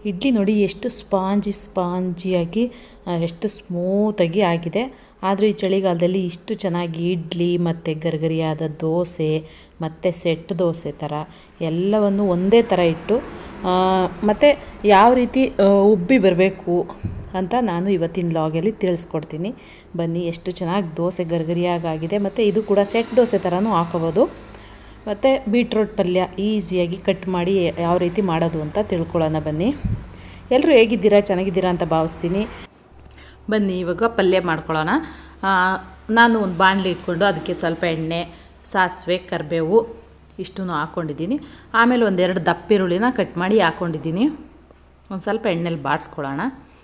ಇಡ್ಲಿ ನೋಡಿ ಎಷ್ಟು ಸ್ಪಾಂಜಿ ಸ್ಪಾಂಜಿಯಾಗಿ ಆ, ಎಷ್ಟು ಸ್ಮೂತಾಗಿ ಆಗಿದೆ ಆದರೂ ಈ ಚಳಿಗಾಲದಲ್ಲಿ ಇಷ್ಟು ಚೆನ್ನಾಗಿ ಇಡ್ಲಿ ಮತ್ತು ಗರಿಗರಿಯಾದ ದೋಸೆ ಮತ್ತು ಸೆಟ್ ದೋಸೆ ಥರ ಎಲ್ಲವನ್ನು ಒಂದೇ ಥರ ಇಟ್ಟು ಮತ್ತು ಯಾವ ರೀತಿ ಆ, ಉಬ್ಬಿ ಬರಬೇಕು ಅಂತ ನಾನು ಇವತ್ತಿನ ಲಾಗಲ್ಲಿ ತಿಳಿಸ್ಕೊಡ್ತೀನಿ ಬನ್ನಿ ಎಷ್ಟು ಚೆನ್ನಾಗಿ ದೋಸೆ ಗರಿಗರಿಯಾಗಿದೆ ಮತ್ತು ಇದು ಕೂಡ ಸೆಟ್ ದೋಸೆ ಥರನೂ ಹಾಕೋಬೋದು ಮತ್ತು ಬೀಟ್ರೋಟ್ ಪಲ್ಯ ಈಸಿಯಾಗಿ ಕಟ್ ಮಾಡಿ ಯಾವ ರೀತಿ ಮಾಡೋದು ಅಂತ ತಿಳ್ಕೊಳ್ಳೋಣ ಬನ್ನಿ ಎಲ್ಲರೂ ಹೇಗಿದ್ದೀರಾ ಚೆನ್ನಾಗಿದ್ದೀರಾ ಅಂತ ಭಾವಿಸ್ತೀನಿ ಬನ್ನಿ ಇವಾಗ ಪಲ್ಯ ಮಾಡ್ಕೊಳ್ಳೋಣ ಆ, ನಾನು ಒಂದು ಬಾಣಲಿ ಇಟ್ಕೊಂಡು ಅದಕ್ಕೆ ಸ್ವಲ್ಪ ಎಣ್ಣೆ ಸಾಸಿವೆ ಕರಿಬೇವು ಇಷ್ಟೂ ಹಾಕ್ಕೊಂಡಿದ್ದೀನಿ ಆಮೇಲೆ ಒಂದೆರಡು ದಪ್ಪಿರುಳಿನ ಕಟ್ ಮಾಡಿ ಹಾಕ್ಕೊಂಡಿದ್ದೀನಿ ಒಂದು ಸ್ವಲ್ಪ ಎಣ್ಣೆಲಿ ಬಾಡಿಸ್ಕೊಳ್ಳೋಣ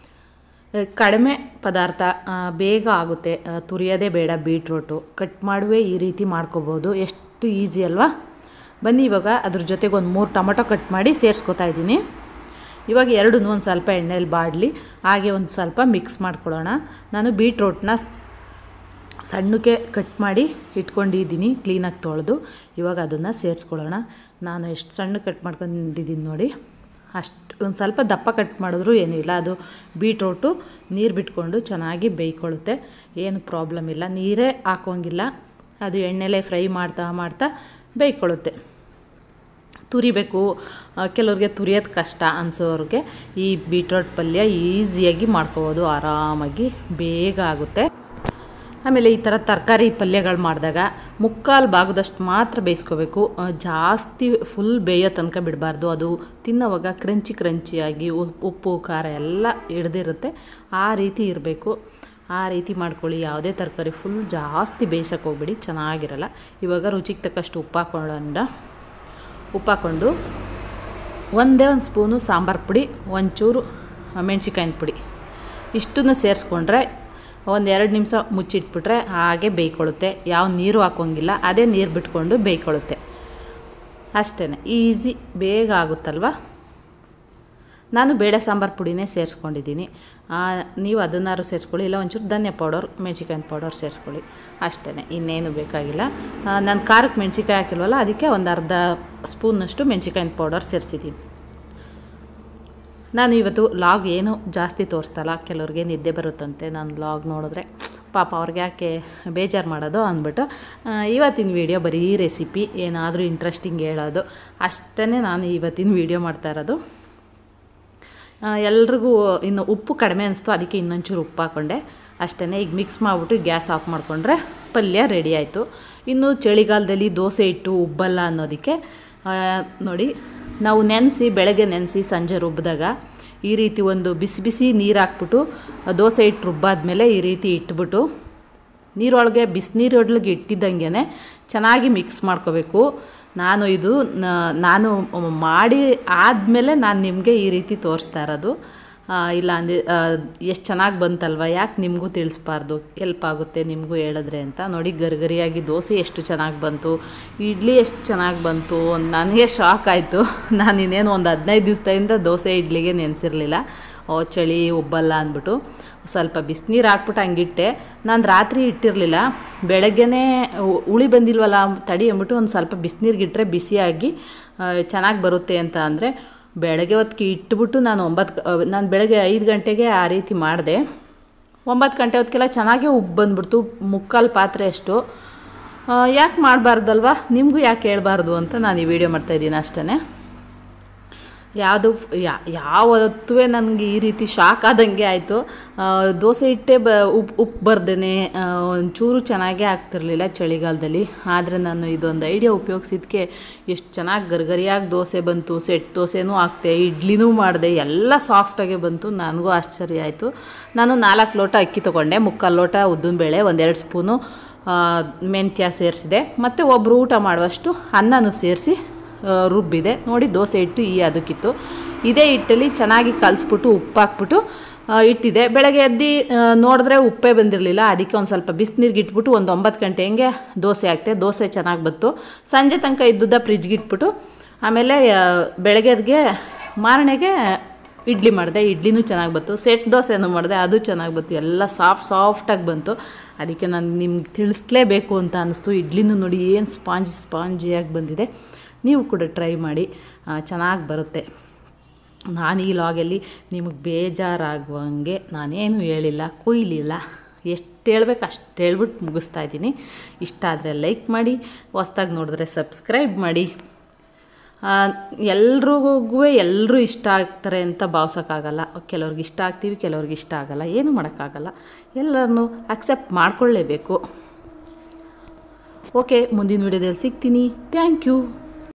ಆ, ಕಡಿಮೆ ಪದಾರ್ಥ ಆ, ಬೇಗ ಆಗುತ್ತೆ ಆ, ತುರಿಯೋದೇ ಬೇಡ ಬೀಟ್ರೋಟು ಕಟ್ ಮಾಡುವೆ ಈ ರೀತಿ ಮಾಡ್ಕೋಬೋದು ಎಷ್ಟು ಈಸಿ ಅಲ್ವಾ ಬನ್ನಿ ಇವಾಗ ಅದ್ರ ಜೊತೆಗೆ ಒಂದು ಮೂರು ಟೊಮೊಟೊ ಕಟ್ ಮಾಡಿ ಸೇರಿಸ್ಕೊತಾ ಇದ್ದೀನಿ ಇವಾಗ ಎರಡೂ ಒಂದು ಸ್ವಲ್ಪ ಎಣ್ಣೆಲಿ ಬಾಡಲಿ ಹಾಗೆ ಒಂದು ಸ್ವಲ್ಪ ಮಿಕ್ಸ್ ಮಾಡ್ಕೊಳ್ಳೋಣ ನಾನು ಬೀಟ್ರೋಟ್ನ ಸಣ್ಣಕ್ಕೆ ಕಟ್ ಮಾಡಿ ಇಟ್ಕೊಂಡಿದ್ದೀನಿ ಕ್ಲೀನಾಗಿ ತೊಳೆದು ಇವಾಗ ಅದನ್ನು ಸೇರಿಸ್ಕೊಳ್ಳೋಣ ನಾನು ಎಷ್ಟು ಸಣ್ಣ ಕಟ್ ಮಾಡ್ಕೊಂಡಿದ್ದೀನಿ ನೋಡಿ ಅಷ್ಟು ಒಂದು ಸ್ವಲ್ಪ ದಪ್ಪ ಕಟ್ ಮಾಡಿದ್ರು ಏನೂ ಇಲ್ಲ ಅದು ಬೀಟ್ರೋಟು ನೀರು ಬಿಟ್ಕೊಂಡು ಚೆನ್ನಾಗಿ ಬೇಯ್ಕೊಳ್ಳುತ್ತೆ ಏನು ಪ್ರಾಬ್ಲಮ್ ಇಲ್ಲ ನೀರೇ ಹಾಕೋಂಗಿಲ್ಲ ಅದು ಎಣ್ಣೆಲೆ ಫ್ರೈ ಮಾಡ್ತಾ ಮಾಡ್ತಾ ಬೇಯ್ಕೊಳ್ಳುತ್ತೆ ತುರಿಬೇಕು ಆ, ಕೆಲವ್ರಿಗೆ ತುರಿಯೋದು ಕಷ್ಟ ಅನಿಸೋರಿಗೆ ಈ ಬೀಟ್ರೋಟ್ ಪಲ್ಯ ಈಸಿಯಾಗಿ ಮಾಡ್ಕೋಬೋದು ಆರಾಮಾಗಿ ಬೇಗ ಆಗುತ್ತೆ ಆಮೇಲೆ ಈ ಥರ ತರಕಾರಿ ಪಲ್ಯಗಳು ಮಾಡಿದಾಗ ಮುಕ್ಕಾಲು ಭಾಗದಷ್ಟು ಮಾತ್ರ ಬೇಯಿಸ್ಕೋಬೇಕು ಆ, ಜಾಸ್ತಿ ಫುಲ್ ಬೇಯೋ ತನಕ ಬಿಡಬಾರ್ದು ಅದು ತಿನ್ನೋವಾಗ ಕ್ರಂಚಿ ಕ್ರಂಚಿಯಾಗಿ ಉ- ಉಪ್ಪು ಖಾರ ಎಲ್ಲ ಹಿಡ್ದಿರುತ್ತೆ ಆ ರೀತಿ ಇರಬೇಕು ಆ ರೀತಿ ಮಾಡ್ಕೊಳ್ಳಿ ಯಾವುದೇ ತರಕಾರಿ ಫುಲ್ ಜಾಸ್ತಿ ಬೇಯಿಸೋಕೆ ಹೋಗ್ಬೇಡಿ ಚೆನ್ನಾಗಿರಲ್ಲ ಇವಾಗ ರುಚಿಗೆ ತಕ್ಕಷ್ಟು ಉಪ್ಪು ಹಾಕೊಳ್ಳೋಣ ಉಪ್ಪು ಹಾಕ್ಕೊಂಡು ಒಂದೇ ಒಂದು ಸ್ಪೂನು ಸಾಂಬಾರು ಪುಡಿ ಒಂಚೂರು ಮೆಣ್ಸಿಕಾಯಿನ ಪುಡಿ ಇಷ್ಟನ್ನು ಸೇರಿಸ್ಕೊಂಡ್ರೆ ಒಂದು ಎರಡು ನಿಮಿಷ ಮುಚ್ಚಿಟ್ಬಿಟ್ರೆ ಹಾಗೆ ಬೇಯ್ಕೊಳ್ಳುತ್ತೆ ಯಾವ ನೀರು ಹಾಕೋಂಗಿಲ್ಲ ಅದೇ ನೀರು ಬಿಟ್ಕೊಂಡು ಬೇಯ್ಕೊಳ್ಳುತ್ತೆ ಅಷ್ಟೇ ಈಸಿ ಬೇಗ ಆಗುತ್ತಲ್ವ ನಾನು ಬೇಳೆ ಸಾಂಬಾರು ಪುಡಿನೇ ಸೇರಿಸ್ಕೊಂಡಿದ್ದೀನಿ ಆ, ನೀವು ಅದನ್ನಾರು ಸೇರಿಸ್ಕೊಳ್ಳಿ ಇಲ್ಲ ಒಂಚೂರು ಧನ್ಯ ಪೌಡರ್ ಮೆಣ್ಸಿಕಾಯಿನ ಪೌಡರ್ ಸೇರಿಸ್ಕೊಳ್ಳಿ ಅಷ್ಟೇ ಇನ್ನೇನು ಬೇಕಾಗಿಲ್ಲ ಆ, ನಾನು ಖಾರಕ್ಕೆ ಮೆಣ್ಸಿಕಾಯಿ ಹಾಕಿಲ್ವಲ್ಲ ಅದಕ್ಕೆ ಒಂದು ಅರ್ಧ ಸ್ಪೂನಷ್ಟು ಮೆಣ್ಸಿಕಾಯಿನ ಪೌಡರ್ ಸೇರಿಸಿದ್ದೀನಿ ನಾನು ಇವತ್ತು ಲಾಗ್ ಏನು ಜಾಸ್ತಿ ತೋರಿಸ್ತಲ್ಲ ಕೆಲವ್ರಿಗೆ ನಿದ್ದೆ ಬರುತ್ತಂತೆ ನಾನು ಲಾಗ್ ನೋಡಿದ್ರೆ ಪಾಪ ಅವ್ರಿಗೆ ಯಾಕೆ ಬೇಜಾರು ಮಾಡೋದು ಅಂದ್ಬಿಟ್ಟು ಆ, ಇವತ್ತಿನ ವೀಡಿಯೋ ಬರೀ ರೆಸಿಪಿ ಏನಾದರೂ ಇಂಟ್ರೆಸ್ಟಿಂಗ್ ಹೇಳೋದು ಅಷ್ಟೇ ನಾನು ಇವತ್ತಿನ ವೀಡಿಯೋ ಮಾಡ್ತಾ ಇರೋದು ಆ, ಎಲ್ರಿಗೂ ಇನ್ನು ಉಪ್ಪು ಕಡಿಮೆ ಅನಿಸ್ತು ಅದಕ್ಕೆ ಇನ್ನೊಂಚೂರು ಉಪ್ಪು ಹಾಕ್ಕೊಂಡೆ ಅಷ್ಟೇ ಈಗ ಮಿಕ್ಸ್ ಮಾಡಿಬಿಟ್ಟು ಗ್ಯಾಸ್ ಆಫ್ ಮಾಡಿಕೊಂಡ್ರೆ ಪಲ್ಯ ರೆಡಿ ಆಯಿತು ಇನ್ನು ಚಳಿಗಾಲದಲ್ಲಿ ದೋಸೆ ಇಟ್ಟು ಉಬ್ಬಲ್ಲ ಅನ್ನೋದಕ್ಕೆ ಆ, ನೋಡಿ ನಾವು ನೆನೆಸಿ ಬೆಳಗ್ಗೆ ನೆನೆಸಿ ಸಂಜೆ ರುಬ್ಬಿದಾಗ ಈ ರೀತಿ ಒಂದು ಬಿಸಿ ಬಿಸಿ ನೀರು ಹಾಕ್ಬಿಟ್ಟು ಆ ದೋಸೆ ಇಟ್ಟು ರುಬ್ಬಾದ್ಮೇಲೆ ಈ ರೀತಿ ಇಟ್ಬಿಟ್ಟು ನೀರೊಳಗೆ ಬಿಸಿನೀರೊಳಗೆ ಇಟ್ಟಿದ್ದಂಗೆ ಚೆನ್ನಾಗಿ ಮಿಕ್ಸ್ ಮಾಡ್ಕೋಬೇಕು ನಾನು ಇದು ನ- ನಾನು ಮಾಡಿ ಆದಮೇಲೆ ನಾನು ನಿಮಗೆ ಈ ರೀತಿ ತೋರಿಸ್ತಾ ಇರೋದು ಆ, ಇಲ್ಲ ಅಂದಿ ಎಷ್ಟು ಚೆನ್ನಾಗಿ ಬಂತಲ್ವ ಯಾಕೆ ನಿಮಗೂ ತಿಳಿಸ್ಬಾರ್ದು ಹೆಲ್ಪ್ ಆಗುತ್ತೆ ನಿಮಗೂ ಹೇಳಿದ್ರೆ ಅಂತ ನೋಡಿ ಗರಿಗರಿಯಾಗಿ ದೋಸೆ ಎಷ್ಟು ಚೆನ್ನಾಗಿ ಬಂತು ಇಡ್ಲಿ ಎಷ್ಟು ಚೆನ್ನಾಗಿ ಬಂತು ನನಗೆ ಶಾಕ್ ಆಯಿತು ನಾನು ಇನ್ನೇನು ಒಂದು ಹದಿನೈದು ದಿವಸದಿಂದ ದೋಸೆ ಇಡ್ಲಿಗೆ ನೆನೆಸಿರಲಿಲ್ಲ ಓ ಚಳಿ ಉಬ್ಬಲ್ಲ ಅಂದ್ಬಿಟ್ಟು ಸ್ವಲ್ಪ ಬಿಸಿನೀರು ಹಾಕ್ಬಿಟ್ಟು ಹಂಗಿಟ್ಟೆ ನಾನು ರಾತ್ರಿ ಇಟ್ಟಿರಲಿಲ್ಲ ಬೆಳಗ್ಗೆನೇ ಉ- ಉಳಿ ಬಂದಿಲ್ವಲ್ಲ ತಡಿ ಅಂದ್ಬಿಟ್ಟು ಒಂದು ಸ್ವಲ್ಪ ಬಿಸಿನೀರಿಗೆ ಇಟ್ಟರೆ ಬಿಸಿಯಾಗಿ ಚೆನ್ನಾಗಿ ಬರುತ್ತೆ ಅಂತ ಅಂದರೆ ಬೆಳಗ್ಗೆ ಹೊತ್ತಿಗೆ ಇಟ್ಬಿಟ್ಟು ನಾನು ಒಂಬತ್ತು ನಾನು ಬೆಳಗ್ಗೆ ಐದು ಗಂಟೆಗೆ ಆ ರೀತಿ ಮಾಡಿದೆ ಒಂಬತ್ತು ಗಂಟೆ ಹೊತ್ತಿಗೆಲ್ಲ ಚೆನ್ನಾಗೇ ಉಬ್ಬು ಬಂದ್ಬಿಡ್ತು ಮುಕ್ಕಾಲು ಪಾತ್ರೆ ಅಷ್ಟು ಯಾಕೆ ಮಾಡಬಾರ್ದಲ್ವ ನಿಮಗೂ ಯಾಕೆ ಹೇಳ್ಬಾರ್ದು ಅಂತ ನಾನು ಈ ವಿಡಿಯೋ ಮಾಡ್ತಾಯಿದ್ದೀನಿ ಅಷ್ಟೇ ಯಾವುದು ಯಾ ಯಾವತ್ತೂ ನನಗೆ ಈ ರೀತಿ ಶಾಕ್ ಆದಂಗೆ ಆಯಿತು ದೋಸೆ ಇಟ್ಟೆ ಬ ಉಪ್ಪು ಉಪ್ಪು ಬರ್ದೇ ಒಂಚೂರು ಚೆನ್ನಾಗೇ ಆಗ್ತಿರ್ಲಿಲ್ಲ ಚಳಿಗಾಲದಲ್ಲಿ ಆದರೆ ನಾನು ಇದೊಂದು ಐಡಿಯಾ ಉಪಯೋಗಿಸಿದ್ಕೆ ಎಷ್ಟು ಚೆನ್ನಾಗಿ ಗರ್ಗರಿಯಾಗಿ ದೋಸೆ ಬಂತು ಸೆಟ್ ದೋಸೆನೂ ಹಾಕ್ತೆ ಇಡ್ಲಿನೂ ಮಾಡಿದೆ ಎಲ್ಲ ಸಾಫ್ಟಾಗೆ ಬಂತು ನನಗೂ ಆಶ್ಚರ್ಯ ಆಯಿತು ನಾನು ನಾಲ್ಕು ಲೋಟ ಅಕ್ಕಿ ತೊಗೊಂಡೆ ಮುಕ್ಕಾಲು ಲೋಟ ಉದ್ದಿನಬೇಳೆ ಒಂದೆರಡು ಸ್ಪೂನು ಆ, ಮೆಂತ್ಯ ಸೇರಿಸಿದೆ ಮತ್ತು ಒಬ್ಬರು ಊಟ ಮಾಡುವಷ್ಟು ಅನ್ನನೂ ಸೇರಿಸಿ ಆ, ರುಬ್ಬಿದೆ ನೋಡಿ ದೋಸೆ ಹಿಟ್ಟು ಈ ಅದಕ್ಕಿತ್ತು ಇದೇ ಹಿಟ್ಟಲ್ಲಿ ಚೆನ್ನಾಗಿ ಕಲಿಸ್ಬಿಟ್ಟು ಉಪ್ಪು ಹಾಕ್ಬಿಟ್ಟು ಆ, ಇಟ್ಟಿದೆ ಬೆಳಗ್ಗೆ ಎದ್ದು ನೋಡಿದ್ರೆ ಉಪ್ಪೇ ಬಂದಿರಲಿಲ್ಲ ಅದಕ್ಕೆ ಒಂದು ಸ್ವಲ್ಪ ಬಿಸಿನೀರಿಗೆ ಇಟ್ಬಿಟ್ಟು ಒಂದು ಒಂಬತ್ತು ಗಂಟೆ ಹಂಗೆ ದೋಸೆ ಹಾಕ್ತೆ ದೋಸೆ ಚೆನ್ನಾಗಿ ಬಂತು ಸಂಜೆ ತನಕ ಇದ್ದುದ ಫ್ರಿಜ್ಗೆ ಇಟ್ಬಿಟ್ಟು ಆಮೇಲೆ ಆ, ಬೆಳಗ್ಗೆದ್ಗೆ ಮಾರನೆಗೆ ಇಡ್ಲಿ ಮಾಡಿದೆ ಇಡ್ಲಿನೂ ಚೆನ್ನಾಗಿ ಬಂತು ಸೆಟ್ ದೋಸೆನೂ ಮಾಡಿದೆ ಅದು ಚೆನ್ನಾಗಿ ಬಂತು ಎಲ್ಲ ಸಾಫ್ಟ್ ಸಾಫ್ಟಾಗಿ ಬಂತು ಅದಕ್ಕೆ ನಾನು ನಿಮ್ಗೆ ತಿಳಿಸ್ಲೇಬೇಕು ಅಂತ ಅನ್ನಿಸ್ತು ಇಡ್ಲಿನೂ ನೋಡಿ ಏನು ಸ್ಪಾಂಜಿ ಸ್ಪಾಂಜಿಯಾಗಿ ಬಂದಿದೆ ನೀವು ಕೂಡ ಟ್ರೈ ಮಾಡಿ ಚೆನ್ನಾಗಿ ಬರುತ್ತೆ ನಾನು ಈ ಲಾಗಲ್ಲಿ ನಿಮಗೆ ಬೇಜಾರಾಗುವಂಗೆ ನಾನೇನು ಹೇಳಿಲ್ಲ ಕೊಯ್ಲಿಲ್ಲ ಎಷ್ಟು ಹೇಳ್ಬೇಕು ಅಷ್ಟು ಹೇಳ್ಬಿಟ್ಟು ಮುಗಿಸ್ತಾ ಇದ್ದೀನಿ ಇಷ್ಟ ಆದರೆ ಲೈಕ್ ಮಾಡಿ ಹೊಸ್ದಾಗಿ ನೋಡಿದ್ರೆ ಸಬ್ಸ್ಕ್ರೈಬ್ ಮಾಡಿ ಎಲ್ರಿಗೂ ಎಲ್ಲರೂ ಇಷ್ಟ ಆಗ್ತಾರೆ ಅಂತ ಭಾವ್ಸೋಕ್ಕಾಗಲ್ಲ ಕೆಲವ್ರಿಗೆ ಇಷ್ಟ ಆಗ್ತೀವಿ ಕೆಲವ್ರಿಗೆ ಇಷ್ಟ ಆಗಲ್ಲ ಏನು ಮಾಡೋಕ್ಕಾಗಲ್ಲ ಎಲ್ಲರನ್ನೂ ಅಕ್ಸೆಪ್ಟ್ ಮಾಡ್ಕೊಳ್ಳೇಬೇಕು ಓಕೆ ಮುಂದಿನ ವಿಡಿಯೋದಲ್ಲಿ ಸಿಗ್ತೀನಿ ಥ್ಯಾಂಕ್ ಯು